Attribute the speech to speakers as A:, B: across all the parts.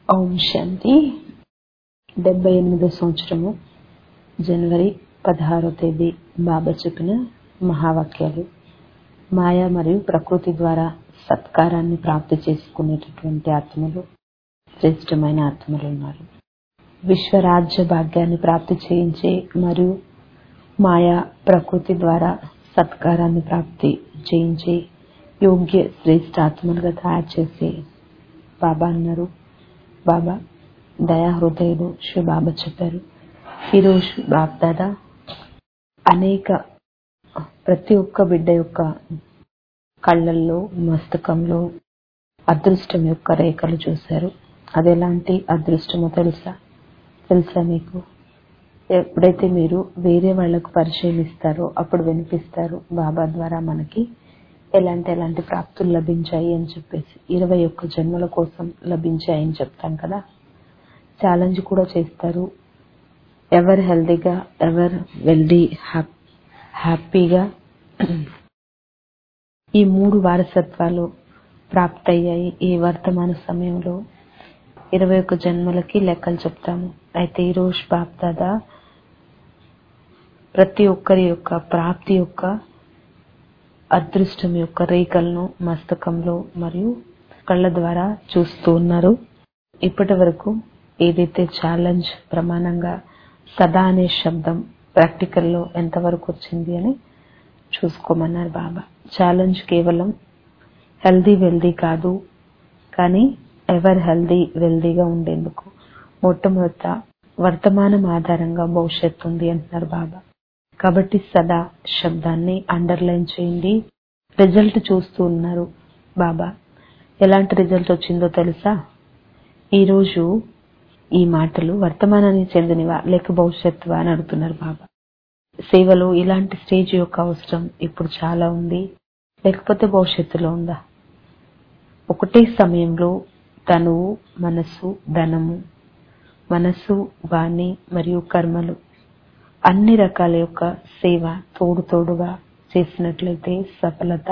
A: ఓం శాంతి డెబ్బై ఎనిమిదో సంవత్సరము జనవరి పదహారో తేదీ బాబా చెప్పిన మహావాక్యాలు మాయ మరియు ప్రకృతి ద్వారా సత్కారాన్ని ప్రాప్తి చేసుకునేటటువంటి ఆత్మలు శ్రేష్టమైన ఆత్మలు ఉన్నారు విశ్వరాజ్య భాగ్యాన్ని ప్రాప్తి చేయించే మరియు మాయా ప్రకృతి ద్వారా సత్కారాన్ని ప్రాప్తి చేయించే యోగ్య శ్రేష్ట ఆత్మలుగా తయారు చేసే బాబా అన్నారు బాబా దయా హృదయుడు శ్రీ బాబా చెప్పారు ఈరోజు బాప్దాదా అనేక ప్రతి ఒక్క బిడ్డ యొక్క కళ్ళల్లో మస్తకంలో అదృష్టం యొక్క రేఖలు చూశారు అది ఎలాంటి అదృష్టమో తెలుసా తెలుసా మీకు ఎప్పుడైతే మీరు వేరే వాళ్లకు పరిచయం ఇస్తారో అప్పుడు వినిపిస్తారు బాబా ద్వారా మనకి ఎలాంటి ఎలాంటి ప్రాప్తులు లభించాయి అని చెప్పేసి ఇరవై ఒక్క జన్మల కోసం లభించాయి అని చెప్తాం కదా ఛాలెంజ్ కూడా చేస్తారు ఎవరు హెల్దీగా ఎవరు వెల్దీ హ్యాపీగా ఈ మూడు వారసత్వాలు ప్రాప్తయ్యాయి ఈ వర్తమాన సమయంలో ఇరవై ఒక్క జన్మలకి లెక్కలు చెప్తాము అయితే ఈరోజు బాప్దాదా ప్రతి ఒక్కరి యొక్క ప్రాప్తి యొక్క అదృష్టం యొక్క రేఖలను మస్తకంలో మరియు కళ్ళ ద్వారా చూస్తూ ఉన్నారు ఇప్పటి వరకు ఏదైతే ఛాలెంజ్ ప్రమాణంగా సదా అనే శబ్దం ప్రాక్టికల్లో ఎంతవరకు వచ్చింది అని చూసుకోమన్నారు బాబా ఛాలెంజ్ కేవలం హెల్దీ వెల్దీ కాదు కానీ ఎవర్ హెల్దీ వెల్దీగా ఉండేందుకు మొట్టమొదట వర్తమానం ఆధారంగా భవిష్యత్తు ఉంది అంటున్నారు బాబా కాబట్టి సదా శబ్దాన్ని అండర్లైన్ చేయండి రిజల్ట్ చూస్తూ ఉన్నారు బాబా ఎలాంటి రిజల్ట్ వచ్చిందో తెలుసా ఈరోజు ఈ మాటలు వర్తమానానికి చెందినవా లేక భవిష్యత్తువా అని అడుగుతున్నారు బాబా సేవలో ఇలాంటి స్టేజ్ యొక్క అవసరం ఇప్పుడు చాలా ఉంది లేకపోతే భవిష్యత్తులో ఉందా ఒకటే సమయంలో తను మనసు ధనము మనసు వాణి మరియు కర్మలు అన్ని రకాల యొక్క సేవ తోడు తోడుగా చేసినట్లయితే సఫలత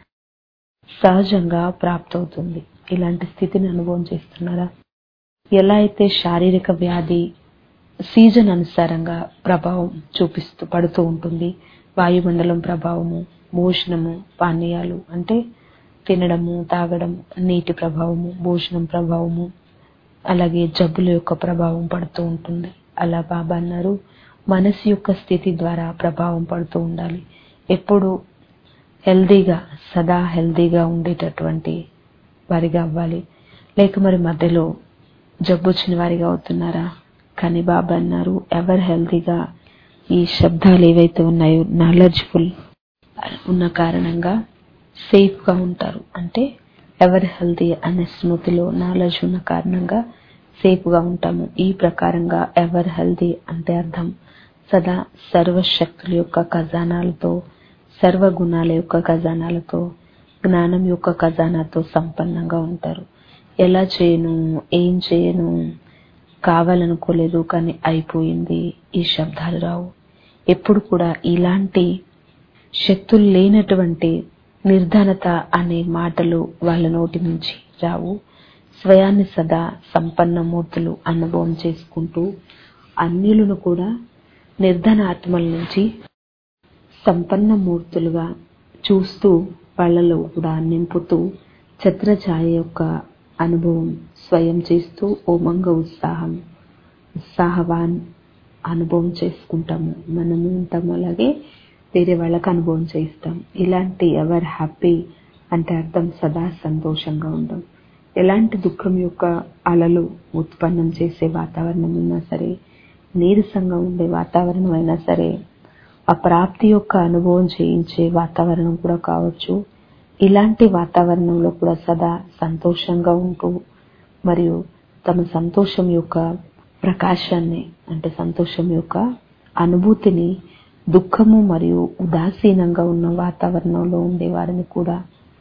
A: సహజంగా ప్రాప్తవుతుంది ఇలాంటి స్థితిని అనుభవం చేస్తున్నారా ఎలా అయితే శారీరక వ్యాధి సీజన్ అనుసారంగా ప్రభావం చూపిస్తూ పడుతూ ఉంటుంది వాయుమండలం ప్రభావము భోజనము పానీయాలు అంటే తినడము తాగడం నీటి ప్రభావము భోజనం ప్రభావము అలాగే జబ్బుల యొక్క ప్రభావం పడుతూ ఉంటుంది అలా బాబా అన్నారు మనసు యొక్క స్థితి ద్వారా ప్రభావం పడుతూ ఉండాలి ఎప్పుడు హెల్దీగా సదా హెల్దీగా ఉండేటటువంటి వారిగా అవ్వాలి లేక మరి మధ్యలో జబ్బు వచ్చిన వారిగా అవుతున్నారా కానీ బాబా అన్నారు ఎవరు హెల్దీగా ఈ శబ్దాలు ఏవైతే ఉన్నాయో నాలెడ్జ్ఫుల్ ఉన్న కారణంగా సేఫ్ గా ఉంటారు అంటే ఎవరు హెల్దీ అనే స్మృతిలో నాలెడ్జ్ ఉన్న కారణంగా సేఫ్ గా ఉంటాము ఈ ప్రకారంగా ఎవర్ హెల్దీ అంటే అర్థం సదా సర్వశక్తుల యొక్క ఖజానాలతో సర్వ గుణాల యొక్క ఖజానాలతో జ్ఞానం యొక్క ఖజానాతో సంపన్నంగా ఉంటారు ఎలా చేయను ఏం చేయను కావాలనుకోలేదు కానీ అయిపోయింది ఈ శబ్దాలు రావు ఎప్పుడు కూడా ఇలాంటి శక్తులు లేనటువంటి నిర్ధనత అనే మాటలు వాళ్ళ నోటి నుంచి రావు స్వయాన్ని సదా సంపన్న మూర్తులు అనుభవం చేసుకుంటూ అన్యులను కూడా నిర్ధన ఆత్మల నుంచి సంపన్న మూర్తులుగా చూస్తూ వాళ్ళలో కూడా నింపుతూ ఛత్రఛాయ యొక్క అనుభవం స్వయం చేస్తూ ఓమంగ ఉత్సాహం ఉత్సాహవాన్ అనుభవం చేసుకుంటాము మనము ఉంటాము అలాగే వేరే వాళ్ళకి అనుభవం చేస్తాం ఇలాంటి ఎవర్ హ్యాపీ అంటే అర్థం సదా సంతోషంగా ఉండడం ఎలాంటి దుఃఖం యొక్క అలలు ఉత్పన్నం చేసే వాతావరణం ఉన్నా సరే నీరసంగా ఉండే వాతావరణం అయినా సరే ఆ ప్రాప్తి యొక్క అనుభవం చేయించే వాతావరణం కూడా కావచ్చు ఇలాంటి వాతావరణంలో కూడా సదా సంతోషంగా ఉంటూ మరియు తమ సంతోషం యొక్క ప్రకాశాన్ని అంటే సంతోషం యొక్క అనుభూతిని దుఃఖము మరియు ఉదాసీనంగా ఉన్న వాతావరణంలో ఉండే వారిని కూడా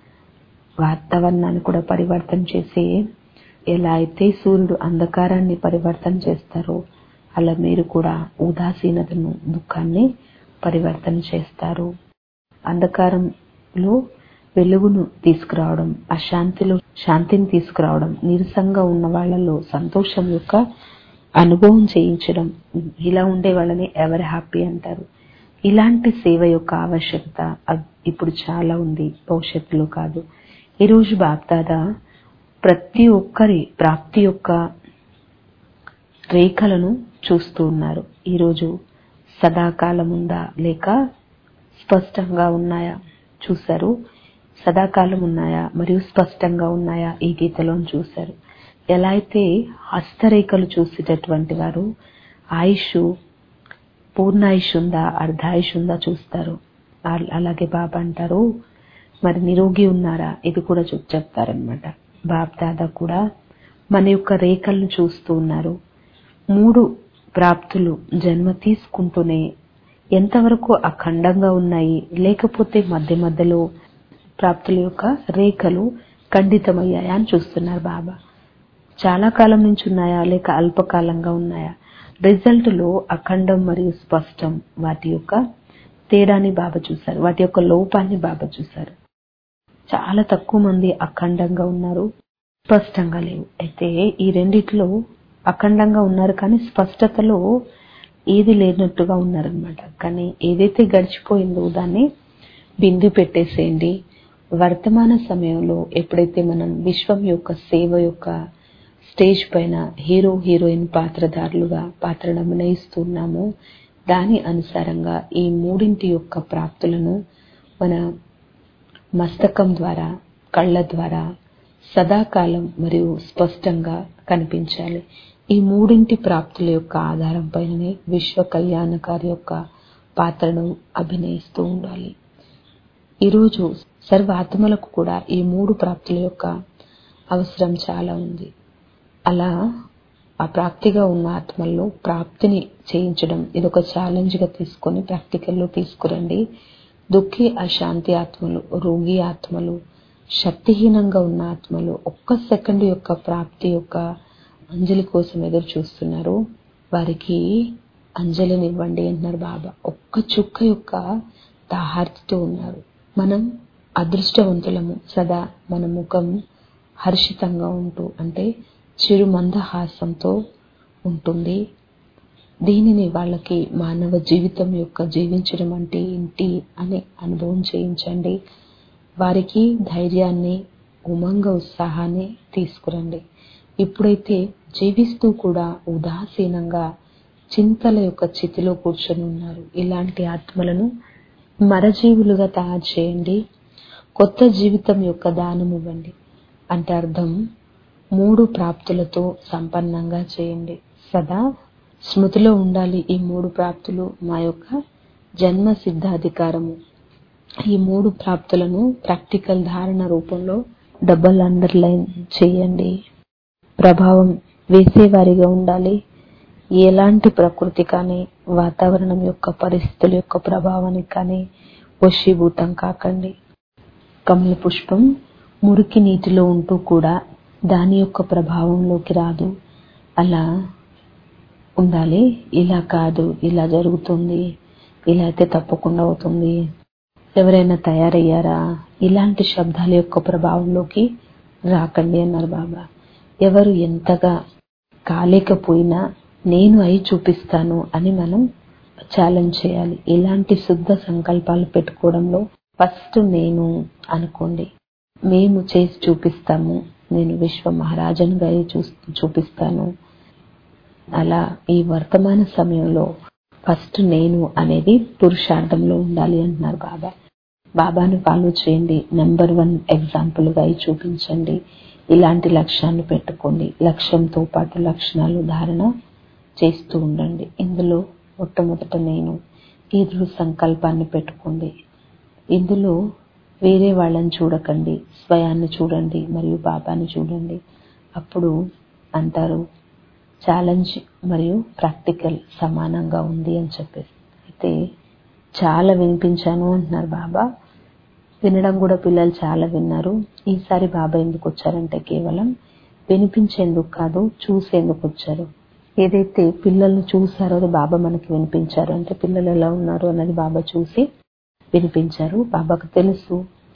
A: వాతావరణాన్ని కూడా పరివర్తన చేసే ఎలా అయితే సూర్యుడు అంధకారాన్ని పరివర్తన చేస్తారో అలా మీరు కూడా ఉదాసీనతను దుఃఖాన్ని పరివర్తన చేస్తారు అంధకారంలో వెలుగును తీసుకురావడం అశాంతిలో శాంతిని తీసుకురావడం నీరసంగా ఉన్న వాళ్ళలో సంతోషం యొక్క అనుభవం చేయించడం ఇలా ఉండే వాళ్ళని ఎవరు హ్యాపీ అంటారు ఇలాంటి సేవ యొక్క ఆవశ్యకత అబ్- ఇప్పుడు చాలా ఉంది భవిష్యత్తులో కాదు ఈరోజు బాప్దాద ప్రతి ఒక్కరి ప్రాప్తి యొక్క రేఖలను చూస్తూ ఉన్నారు ఈరోజు సదాకాలం ఉందా లేక స్పష్టంగా ఉన్నాయా చూశారు సదాకాలం ఉన్నాయా మరియు స్పష్టంగా ఉన్నాయా ఈ గీతలో చూశారు ఎలా అయితే హస్తరేఖలు చూసేటటువంటి వారు ఆయుష్ పూర్ణాయుష్ ఉందా అర్ధాయుష్ ఉందా చూస్తారు అల్- అలాగే బాబా అంటారు మరి నిరోగి ఉన్నారా ఇది కూడా చూ చెప్తారనమాట బాబ్ దాదా కూడా మన యొక్క రేఖలను చూస్తూ ఉన్నారు మూడు ప్రాప్తులు జన్మ తీసుకుంటూనే ఎంతవరకు అఖండంగా ఉన్నాయి లేకపోతే మధ్య మధ్యలో ప్రాప్తుల యొక్క రేఖలు ఖండితమయ్యాయా అని చూస్తున్నారు బాబా చాలా కాలం నుంచి ఉన్నాయా లేక అల్పకాలంగా ఉన్నాయా రిజల్ట్ లో అఖండం మరియు స్పష్టం వాటి యొక్క తేడాని బాబా చూశారు వాటి యొక్క లోపాన్ని బాబా చూశారు చాలా తక్కువ మంది అఖండంగా ఉన్నారు స్పష్టంగా లేవు అయితే ఈ రెండిట్లో అఖండంగా ఉన్నారు కానీ స్పష్టతలో ఏది లేనట్టుగా ఉన్నారనమాట కానీ ఏదైతే గడిచిపోయిందో దాన్ని బిందు పెట్టేసేయండి వర్తమాన సమయంలో ఎప్పుడైతే మనం విశ్వం యొక్క సేవ యొక్క స్టేజ్ పైన హీరో హీరోయిన్ పాత్రధారులుగా పాత్రను అభినయిస్తున్నామో దాని అనుసారంగా ఈ మూడింటి యొక్క ప్రాప్తులను మన మస్తకం ద్వారా కళ్ళ ద్వారా సదాకాలం మరియు స్పష్టంగా కనిపించాలి ఈ మూడింటి ప్రాప్తుల యొక్క ఆధారం పైననే విశ్వ కళ్యాణకారి యొక్క పాత్రను అభినయిస్తూ ఉండాలి ఈరోజు సర్వ ఆత్మలకు కూడా ఈ మూడు ప్రాప్తుల యొక్క అవసరం చాలా ఉంది అలా ఆ ప్రాప్తిగా ఉన్న ఆత్మల్లో ప్రాప్తిని చేయించడం ఇది ఒక ఛాలెంజ్ గా తీసుకొని ప్రాక్టికల్లో తీసుకురండి దుఃఖి అశాంతి ఆత్మలు రోగి ఆత్మలు శక్తిహీనంగా ఉన్న ఆత్మలు ఒక్క సెకండ్ యొక్క ప్రాప్తి యొక్క అంజలి కోసం ఎదురు చూస్తున్నారు వారికి అంజలిని ఇవ్వండి అంటున్నారు బాబా ఒక్క చుక్క యొక్క దాహార్తితో ఉన్నారు మనం అదృష్టవంతులము సదా మన ముఖం హర్షితంగా ఉంటూ అంటే చిరు మందహాసంతో ఉంటుంది దీనిని వాళ్ళకి మానవ జీవితం యొక్క జీవించడం అంటే ఏంటి అనే అనుభవం చేయించండి వారికి ధైర్యాన్ని ఉమంగ ఉత్సాహాన్ని తీసుకురండి ఇప్పుడైతే జీవిస్తూ కూడా ఉదాసీనంగా చింతల యొక్క చితిలో కూర్చొని ఉన్నారు ఇలాంటి ఆత్మలను మరజీవులుగా తయారు చేయండి కొత్త జీవితం యొక్క దానం ఇవ్వండి అంటే అర్థం మూడు ప్రాప్తులతో సంపన్నంగా చేయండి సదా స్మృతిలో ఉండాలి ఈ మూడు ప్రాప్తులు మా యొక్క జన్మ సిద్ధాధికారము ఈ మూడు ప్రాప్తులను ప్రాక్టికల్ ధారణ రూపంలో డబల్ అండర్లైన్ చేయండి ప్రభావం వేసేవారిగా ఉండాలి ఎలాంటి ప్రకృతి కానీ వాతావరణం యొక్క పరిస్థితుల యొక్క ప్రభావానికి కానీ వశీభూతం కాకండి కమల పుష్పం మురికి నీటిలో ఉంటూ కూడా దాని యొక్క ప్రభావంలోకి రాదు అలా ఉండాలి ఇలా కాదు ఇలా జరుగుతుంది ఇలా అయితే తప్పకుండా అవుతుంది ఎవరైనా తయారయ్యారా ఇలాంటి శబ్దాల యొక్క ప్రభావంలోకి రాకండి అన్నారు బాబా ఎవరు ఎంతగా కాలేకపోయినా నేను అయి చూపిస్తాను అని మనం ఛాలెంజ్ చేయాలి ఇలాంటి శుద్ధ సంకల్పాలు పెట్టుకోవడంలో ఫస్ట్ నేను అనుకోండి మేము చేసి చూపిస్తాము నేను విశ్వ మహారాజనుగా అయి చూ- చూపిస్తాను అలా ఈ వర్తమాన సమయంలో ఫస్ట్ నేను అనేది పురుషార్థంలో ఉండాలి అంటున్నారు బాబా బాబాను ఫాలో చేయండి నెంబర్ వన్ ఎగ్జాంపుల్ గా అయి చూపించండి ఇలాంటి లక్ష్యాన్ని పెట్టుకోండి లక్ష్యంతో పాటు లక్షణాలు ధారణ చేస్తూ ఉండండి ఇందులో మొట్టమొదట నేను ఈ దృఢ సంకల్పాన్ని పెట్టుకోండి ఇందులో వేరే వాళ్ళని చూడకండి స్వయాన్ని చూడండి మరియు బాబాని చూడండి అప్పుడు అంటారు ఛాలెంజ్ మరియు ప్రాక్టికల్ సమానంగా ఉంది అని చెప్పేసి అయితే చాలా వినిపించాను అంటున్నారు బాబా వినడం కూడా పిల్లలు చాలా విన్నారు ఈసారి బాబా ఎందుకు వచ్చారంటే కేవలం వినిపించేందుకు కాదు చూసేందుకు వచ్చారు ఏదైతే పిల్లల్ని చూసారో అది బాబా మనకి వినిపించారు అంటే పిల్లలు ఎలా ఉన్నారు అన్నది బాబా చూసి వినిపించారు బాబాకు తెలుసు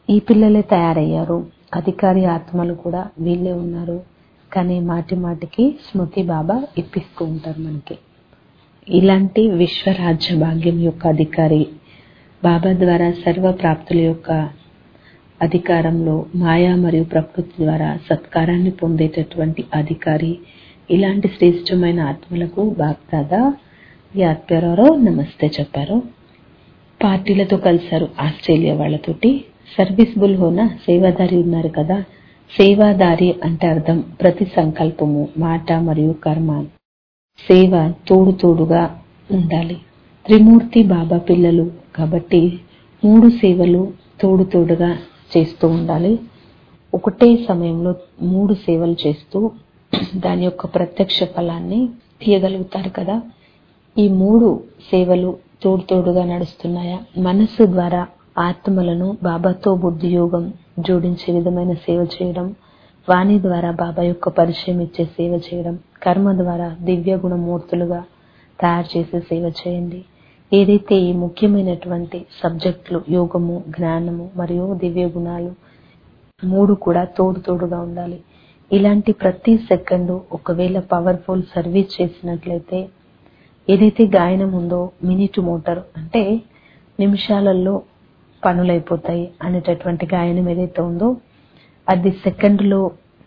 A: ఈ పిల్లలే తయారయ్యారు అధికారి ఆత్మలు కూడా వీళ్ళే ఉన్నారు కానీ మాటి మాటికి స్మృతి బాబా ఇప్పిస్తూ ఉంటారు మనకి ఇలాంటి విశ్వరాజ్య భాగ్యం యొక్క అధికారి బాబా ద్వారా సర్వ ప్రాప్తుల యొక్క అధికారంలో మాయా మరియు ప్రకృతి ద్వారా సత్కారాన్ని పొందేటటువంటి అధికారి ఇలాంటి శ్రేష్టమైన ఆత్మలకు బాప్దాదా ఈ ఆత్మీయరావు నమస్తే చెప్పారు పార్టీలతో కలిశారు ఆస్ట్రేలియా వాళ్ళతోటి సర్వీస్ బుల్ హోనా సేవాదారి ఉన్నారు కదా సేవాదారి అంటే అర్థం ప్రతి సంకల్పము మాట మరియు కర్మ సేవ తోడు తోడుగా ఉండాలి త్రిమూర్తి బాబా పిల్లలు కాబట్టి మూడు సేవలు తోడు తోడుగా చేస్తూ ఉండాలి ఒకటే సమయంలో మూడు సేవలు చేస్తూ దాని యొక్క ప్రత్యక్ష ఫలాన్ని తీయగలుగుతారు కదా ఈ మూడు సేవలు తోడు తోడుగా నడుస్తున్నాయా మనస్సు ద్వారా ఆత్మలను బాబాతో బుద్ధి యోగం జోడించే విధమైన సేవ చేయడం వాణి ద్వారా బాబా యొక్క పరిచయం ఇచ్చే సేవ చేయడం కర్మ ద్వారా దివ్య గుణమూర్తులుగా తయారు చేసే సేవ చేయండి ఏదైతే ఈ ముఖ్యమైనటువంటి సబ్జెక్టులు యోగము జ్ఞానము మరియు దివ్య గుణాలు మూడు కూడా తోడు తోడుగా ఉండాలి ఇలాంటి ప్రతి సెకండ్ ఒకవేళ పవర్ఫుల్ సర్వీస్ చేసినట్లయితే ఏదైతే గాయనం ఉందో మినిట్ మోటార్ అంటే నిమిషాలలో పనులైపోతాయి అనేటటువంటి గాయనం ఏదైతే ఉందో అది సెకండ్లో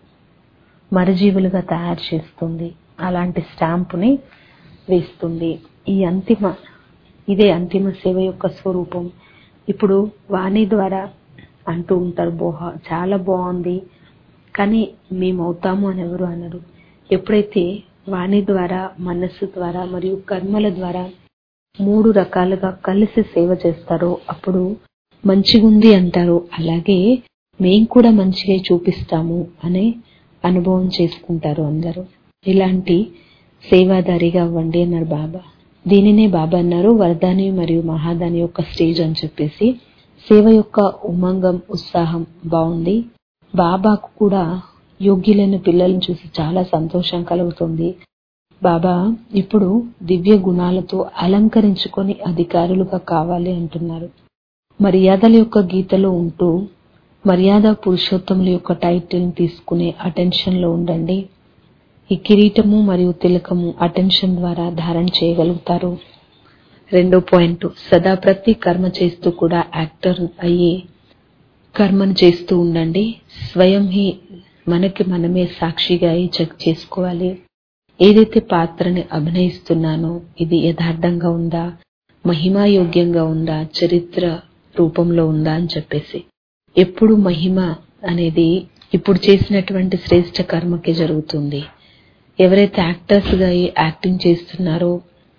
A: మరజీవులుగా తయారు చేస్తుంది అలాంటి స్టాంపుని వేస్తుంది ఈ అంతిమ ఇదే అంతిమ సేవ యొక్క స్వరూపం ఇప్పుడు వాణి ద్వారా అంటూ ఉంటారు బోహ చాలా బాగుంది కానీ మేము అవుతాము అని ఎవరు అనరు ఎప్పుడైతే వాణి ద్వారా మనస్సు ద్వారా మరియు కర్మల ద్వారా మూడు రకాలుగా కలిసి సేవ చేస్తారో అప్పుడు మంచిగుంది అంటారు అలాగే మేం కూడా మంచిగా చూపిస్తాము అనే అనుభవం చేసుకుంటారు అందరూ ఇలాంటి సేవాదారిగా అవ్వండి అన్నారు బాబా దీనినే బాబా అన్నారు వరదాని మరియు మహాదాని యొక్క స్టేజ్ అని చెప్పేసి సేవ యొక్క ఉమంగం ఉత్సాహం బాగుంది బాబాకు కూడా యోగ్యులైన పిల్లలను చూసి చాలా సంతోషం కలుగుతుంది బాబా ఇప్పుడు దివ్య గుణాలతో అలంకరించుకొని అధికారులుగా కావాలి అంటున్నారు మర్యాదల యొక్క గీతలో ఉంటూ మర్యాద పురుషోత్తముల యొక్క టైటిల్ తీసుకునే అటెన్షన్ లో ఉండండి ఈ కిరీటము మరియు తిలకము అటెన్షన్ ద్వారా ధారణ చేయగలుగుతారు రెండో పాయింట్ సదా ప్రతి కర్మ చేస్తూ కూడా యాక్టర్ అయ్యి కర్మను చేస్తూ ఉండండి స్వయం హి మనకి మనమే సాక్షిగా అయి చెక్ చేసుకోవాలి ఏదైతే పాత్రని అభినయిస్తున్నానో ఇది యథార్థంగా ఉందా మహిమాయోగ్యంగా ఉందా చరిత్ర రూపంలో ఉందా అని చెప్పేసి ఎప్పుడు మహిమ అనేది ఇప్పుడు చేసినటువంటి శ్రేష్ట కర్మకే జరుగుతుంది ఎవరైతే యాక్టర్స్ గా యాక్టింగ్ చేస్తున్నారో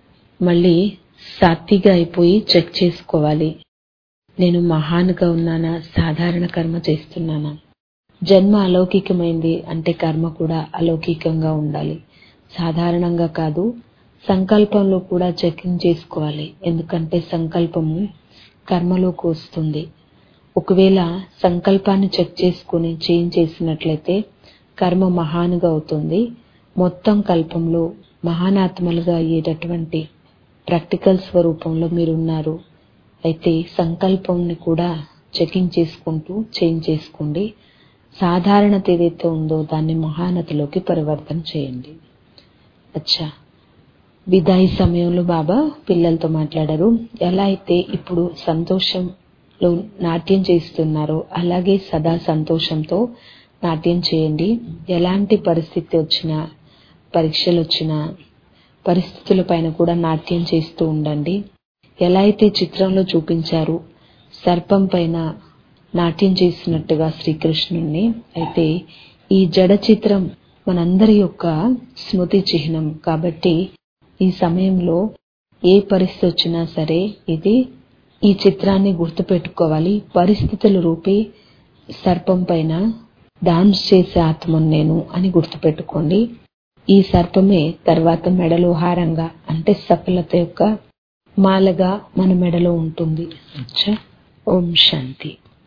A: మళ్ళీ సాత్విగా అయిపోయి చెక్ చేసుకోవాలి నేను మహాన్గా ఉన్నానా సాధారణ కర్మ చేస్తున్నానా జన్మ అలౌకికమైంది అంటే కర్మ కూడా అలౌకికంగా ఉండాలి సాధారణంగా కాదు సంకల్పంలో కూడా చెకింగ్ చేసుకోవాలి ఎందుకంటే సంకల్పము కర్మలోకి వస్తుంది ఒకవేళ సంకల్పాన్ని చెక్ చేసుకుని చేంజ్ చేసినట్లయితే కర్మ మహానుగా అవుతుంది మొత్తం కల్పంలో మహానాత్మలుగా అయ్యేటటువంటి ప్రాక్టికల్ స్వరూపంలో మీరున్నారు అయితే సంకల్పంని కూడా చెకింగ్ చేసుకుంటూ చేంజ్ చేసుకోండి సాధారణత ఏదైతే ఉందో దాన్ని మహానతలోకి పరివర్తన చేయండి అచ్చా విదాయి సమయంలో బాబా పిల్లలతో మాట్లాడారు ఎలా అయితే ఇప్పుడు సంతోషంలో నాట్యం చేస్తున్నారో అలాగే సదా సంతోషంతో నాట్యం చేయండి ఎలాంటి పరిస్థితి వచ్చినా పరీక్షలు వచ్చినా పరిస్థితుల పైన కూడా నాట్యం చేస్తూ ఉండండి ఎలా అయితే చిత్రంలో చూపించారు సర్పం పైన నాట్యం చేసినట్టుగా శ్రీకృష్ణుణ్ణి అయితే ఈ జడ చిత్రం మనందరి యొక్క స్మృతి చిహ్నం కాబట్టి ఈ సమయంలో ఏ పరిస్థితి వచ్చినా సరే ఇది ఈ చిత్రాన్ని గుర్తుపెట్టుకోవాలి పరిస్థితుల రూపే సర్పం పైన డాన్స్ చేసే ఆత్మను నేను అని గుర్తుపెట్టుకోండి ఈ సర్పమే తర్వాత మెడలో హారంగా అంటే సఫలత యొక్క మాలగా మన మెడలో ఉంటుంది అచ్చా ఓం శాంతి